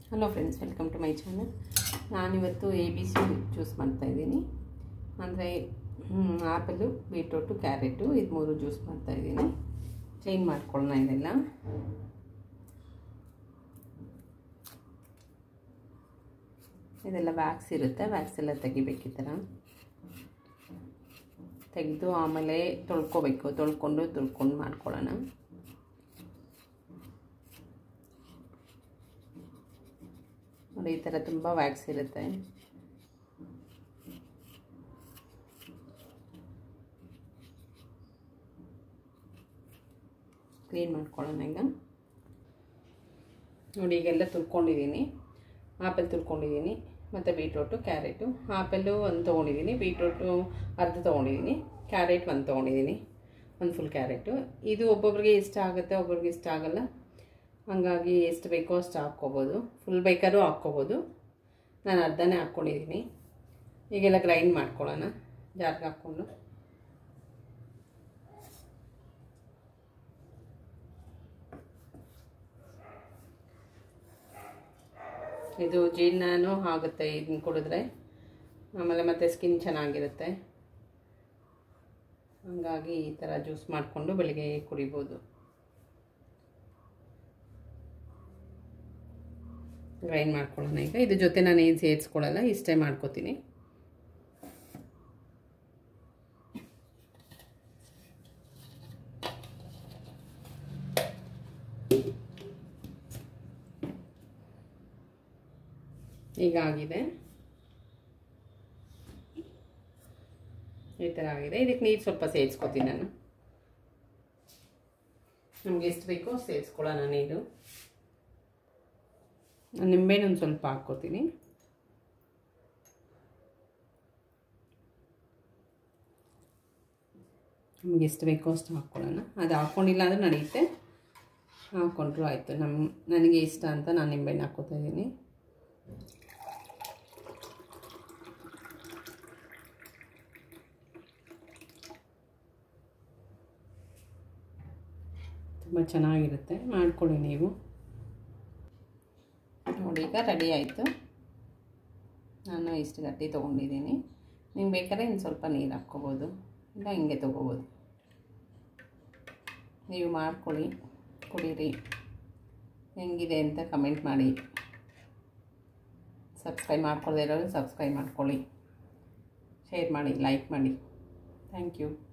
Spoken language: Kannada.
hello friends welcome to my channel ನಾನಿವತ್ತು ಎ ಬಿ ಸಿ ಜ್ಯೂಸ್ ಮಾಡ್ತಾಯಿದ್ದೀನಿ ಅಂದರೆ ಆ್ಯಪಲು ಬೀಟ್ರೂಟು ಕ್ಯಾರೆಟು ಇದು ಮೂರು ಜ್ಯೂಸ್ ಮಾಡ್ತಾಯಿದ್ದೀನಿ ಕ್ಲೀನ್ ಮಾಡ್ಕೊಳ್ಳೋಣ ಇದೆಲ್ಲ ಇದೆಲ್ಲ ವ್ಯಾಕ್ಸ್ ಇರುತ್ತೆ ವ್ಯಾಕ್ಸ್ ಎಲ್ಲ ತೆಗಿಬೇಕು ಈ ಥರ ತೆಗೆದು ಆಮೇಲೆ ತೊಳ್ಕೊಬೇಕು ತೊಳ್ಕೊಂಡು ತುಳ್ಕೊಂಡು ಮಾಡ್ಕೊಳ್ಳೋಣ ನೋಡಿ ಈ ಥರ ತುಂಬ ವ್ಯಾಕ್ಸ್ ಇರುತ್ತೆ ಕ್ಲೀನ್ ಮಾಡ್ಕೊಳ್ಳೋಣ ಈಗ ನೋಡಿ ಈಗೆಲ್ಲ ತುಳ್ಕೊಂಡಿದ್ದೀನಿ ಆಪಲ್ ತುಳ್ಕೊಂಡಿದ್ದೀನಿ ಮತ್ತು ಬೀಟ್ರೋಟು ಕ್ಯಾರೆಟು ಆಪಲ್ಲು ಒಂದು ತೊಗೊಂಡಿದ್ದೀನಿ ಬೀಟ್ರೋಟು ಅರ್ಧ ತೊಗೊಂಡಿದ್ದೀನಿ ಕ್ಯಾರೆಟ್ ಒಂದು ತೊಗೊಂಡಿದ್ದೀನಿ ಒಂದು ಫುಲ್ ಕ್ಯಾರೆಟು ಇದು ಒಬ್ಬೊಬ್ರಿಗೆ ಇಷ್ಟ ಆಗುತ್ತೆ ಒಬ್ಬೊಬ್ರಿಗೆ ಇಷ್ಟ ಆಗಲ್ಲ ಹಾಗಾಗಿ ಎಷ್ಟು ಬೇಕೋ ಅಷ್ಟು ಹಾಕ್ಕೋಬೋದು ಫುಲ್ ಬೇಕಾದ್ರೂ ಹಾಕ್ಕೋಬೋದು ನಾನು ಅರ್ಧನೇ ಹಾಕ್ಕೊಂಡಿದ್ದೀನಿ ಈಗೆಲ್ಲ ಗ್ರೈಂಡ್ ಮಾಡ್ಕೊಳ್ಳೋಣ ಜಾರ್ಗೆ ಹಾಕ್ಕೊಂಡು ಇದು ಜೀರ್ಣನೂ ಆಗುತ್ತೆ ಇದನ್ನ ಕುಡಿದ್ರೆ ಆಮೇಲೆ ಮತ್ತು ಸ್ಕಿನ್ ಚೆನ್ನಾಗಿರುತ್ತೆ ಹಾಗಾಗಿ ಈ ಥರ ಜ್ಯೂಸ್ ಮಾಡಿಕೊಂಡು ಬೆಳಿಗ್ಗೆ ಕುಡಿಬೋದು ಗ್ರೈಂಡ್ ಮಾಡ್ಕೊಳ್ಳೋಣ ಈಗ ಇದ್ರ ಜೊತೆ ನಾನು ಏನು ಸೇರಿಸ್ಕೊಳ್ಳಲ್ಲ ಇಷ್ಟೇ ಮಾಡ್ಕೋತೀನಿ ಈಗ ಆಗಿದೆ ಈ ಥರ ಆಗಿದೆ ಇದಕ್ಕೆ ನೀರು ಸ್ವಲ್ಪ ಸೇರಿಸ್ಕೊತೀನಿ ನಾನು ನಮಗೆ ಎಷ್ಟು ಬೇಕೋ ಸೇರಿಸ್ಕೊಳ್ಳೋಣ ನೀರು ನಿಂಬೆಹಣ್ಣು ಒಂದು ಸ್ವಲ್ಪ ಹಾಕ್ಕೋತೀನಿ ನಮಗೆ ಎಷ್ಟು ಬೇಕೋ ಅಷ್ಟು ಹಾಕ್ಕೊಳ್ಳೋಣ ಅದು ಹಾಕ್ಕೊಂಡಿಲ್ಲ ಅಂದರೆ ನಡೆಯುತ್ತೆ ಹಾಕ್ಕೊಂಡ್ರು ಆಯಿತು ನಮ್ಮ ನನಗೆ ಇಷ್ಟ ಅಂತ ನಾನು ನಿಂಬೆಹಣ್ಣು ಹಾಕ್ಕೋತಾ ಇದ್ದೀನಿ ತುಂಬ ಚೆನ್ನಾಗಿರುತ್ತೆ ಮಾಡ್ಕೊಳ್ಳಿ ನೀವು ನೋಡಿ ಈಗ ರೆಡಿ ಆಯಿತು ನಾನು ಇಷ್ಟು ಗಟ್ಟಿ ತೊಗೊಂಡಿದ್ದೀನಿ ನಿಮ್ಗೆ ಬೇಕಾದ್ರೆ ಇನ್ನು ಸ್ವಲ್ಪ ನೀರು ಹಾಕ್ಕೋಬೋದು ಇಲ್ಲ ಹಿಂಗೆ ತೊಗೋಬೋದು ನೀವು ಮಾಡ್ಕೊಳ್ಳಿ ಕುಡೀರಿ ಹೆಂಗಿದೆ ಅಂತ ಕಮೆಂಟ್ ಮಾಡಿ ಸಬ್ಸ್ಕ್ರೈಬ್ ಮಾಡ್ಕೊಳ್ಳದೇ ಇರೋರು ಸಬ್ಸ್ಕ್ರೈಬ್ ಮಾಡ್ಕೊಳ್ಳಿ ಶೇರ್ ಮಾಡಿ ಲೈಕ್ ಮಾಡಿ ಥ್ಯಾಂಕ್ ಯು